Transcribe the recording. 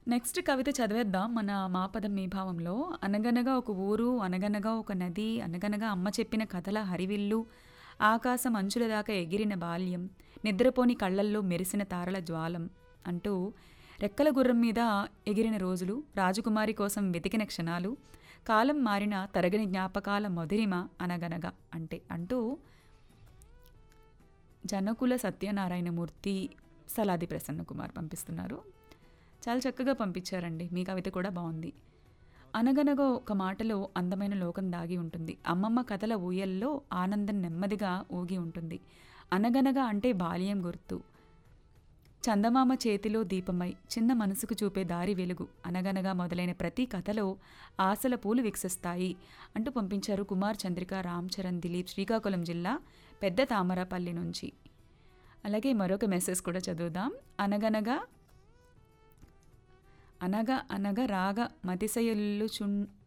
next కవిత చదివేద్దాం మన మా పదం మీ భావంలో అనగనగా ఒక ఊరు అనగనగా ఒక నది అనగనగా అమ్మ చెప్పిన కథల హరివిల్లు ఆకాశం అంచుల దాకా ఎగిరిన బాల్యం నిద్రపోని కళ్ళల్లో మెరిసిన తారల జ్వాలం అంటూ రెక్కల గుర్రం మీద ఎగిరిన రోజులు రాజకుమారి కోసం వెతికిన క్షణాలు కాలం మారిన తరగని జ్ఞాపకాల మొదరిమ అనగనగా అంటే అంటూ జనకుల సత్యనారాయణమూర్తి సలాది ప్రసన్న కుమార్ పంపిస్తున్నారు చాలా చక్కగా పంపించారండి మీ కవిత కూడా బాగుంది అనగనగా ఒక మాటలో అందమైన లోకం దాగి ఉంటుంది అమ్మమ్మ కథల ఊయల్లో ఆనందం నెమ్మదిగా ఊగి ఉంటుంది అనగనగా అంటే బాల్యం గుర్తు చందమామ చేతిలో దీపమై చిన్న మనసుకు చూపే దారి వెలుగు అనగనగా మొదలైన ప్రతి కథలో ఆశల పూలు వికసిస్తాయి అంటూ పంపించారు కుమార్ చంద్రిక రామ్ చరణ్ దిలీప్ శ్రీకాకుళం జిల్లా పెద్ద తామరపల్లి నుంచి అలాగే మరొక మెసేజ్ కూడా చదువుదాం అనగనగా అనగ అనగ రాగ మతిశయల్లు చున్